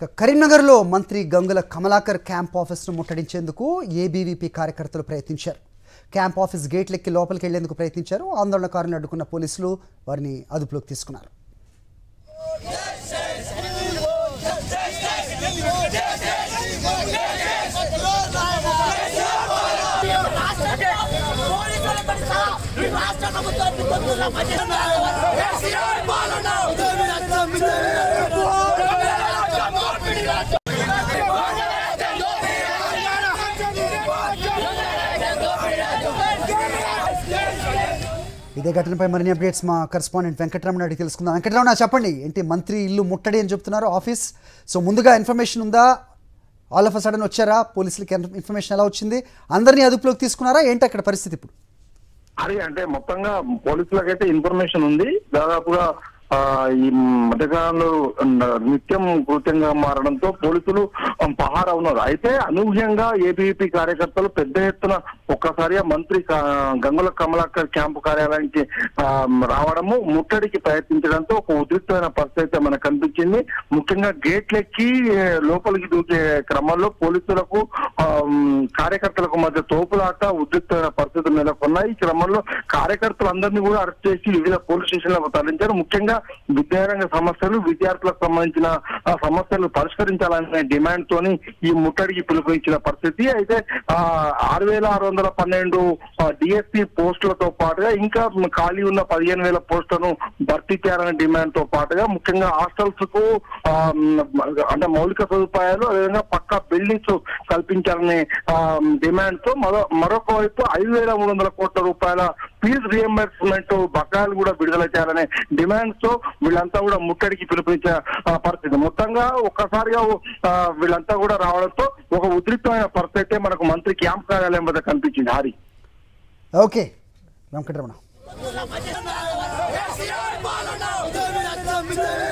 ఇక కరీంనగర్లో మంత్రి గంగుల కమలాకర్ క్యాంప్ ఆఫీస్ను ముట్టడించేందుకు ఏబీవీపీ కార్యకర్తలు ప్రయత్నించారు క్యాంప్ ఆఫీస్ గేట్లెక్కి లోపలికి వెళ్లేందుకు ప్రయత్నించారు ఆందోళనకారులను అడ్డుకున్న పోలీసులు వారిని అదుపులోకి తీసుకున్నారు ఇదే ఘటనపై మరిన్ని అప్డేట్స్ మా కరెస్పాండెంట్ వెంకటరమణ అడిగి తెలుసుకుందాం వెంకటరమణ చెప్పండి ఏంటి మంత్రి ఇల్లు ముట్టడి అని చెప్తున్నారు ఆఫీస్ సో ముందుగా ఇన్ఫర్మేషన్ ఉందా ఆల్ ఆఫ్ అ సడన్ వచ్చారా పోలీసులకి ఇన్ఫర్మేషన్ ఎలా వచ్చింది అందరినీ అదుపులోకి తీసుకున్నారా ఏంటి అక్కడ పరిస్థితి ఇప్పుడు అది అంటే మొత్తంగా పోలీసులకైతే ఇన్ఫర్మేషన్ ఉంది దాదాపుగా ఆ, ఈ మధ్యకాలంలో నిత్యం కృత్యంగా మారడంతో పోలీసులు పహారా ఉన్నారు అయితే అనూహ్యంగా ఏబీపీ కార్యకర్తలు పెద్ద ఎత్తున ఒక్కసారిగా మంత్రి కా- గంగుల కమలాకర్ క్యాంపు కార్యాలయానికి ఆ, రావడము ముట్టడికి ప్రయత్నించడంతో ఒక ఉద్రిక్తమైన పరిస్థితి అయితే మనకు కనిపించింది ముఖ్యంగా గేట్లెక్కి ఏ, లోపలికి దూకే క్రమంలో పోలీసులకు ఆ, మ్, కార్యకర్తలకు మధ్య తోపులాట ఉద్రిక్తమైన పరిస్థితులు నెలకొన్నాయి ఈ క్రమంలో కార్యకర్తలు అందరినీ కూడా అరెస్ట్ చేసి వివిధ పోలీస్ స్టేషన్లకు తరలించారు ముఖ్యంగా విద్యారంగ సమస్యలు విద్యార్థులకు సంబంధించిన ఆ, సమస్యలు పరిష్కరించాలనే డిమాండ్ తోని ఈ ముట్టడికి పిలుపునిచ్చిన పరిస్థితి అయితే ఆ, ఆరు వేల ఆరు వందల పన్నెండు డిఎస్పీ పోస్టులతో పాటుగా ఇంకా ఖాళీ ఉన్న పదిహేను వేల పోస్టులను భర్తీ చేయాలనే డిమాండ్ తో పాటుగా ముఖ్యంగా హాస్టల్స్ కు ఆ, మ్, అంటే మౌలిక సదుపాయాలు అదేవిధంగా పక్కా బిల్డింగ్స్ కల్పించాలనే ఆ, డిమాండ్ తో మరో మరొక వైపు ఐదు వేల మూడు వందల కోట్ల రూపాయల ఫీజు రియంబర్స్మెంట్ బకాయిలు కూడా విడుదల చేయాలనే డిమాండ్స్ తో వీళ్ళంతా కూడా ముట్టడికి పిలుపునిచ్చే ఆ, పరిస్థితి మొత్తంగా ఒక్కసారిగా ఆ, వీళ్ళంతా కూడా రావడంతో ఒక ఉద్రిక్తమైన పరిస్థితి మనకు మంత్రి క్యాంప్ కార్యాలయం వద్ద కనిపించింది హరి ఓకే వెంకటరమణ పాలన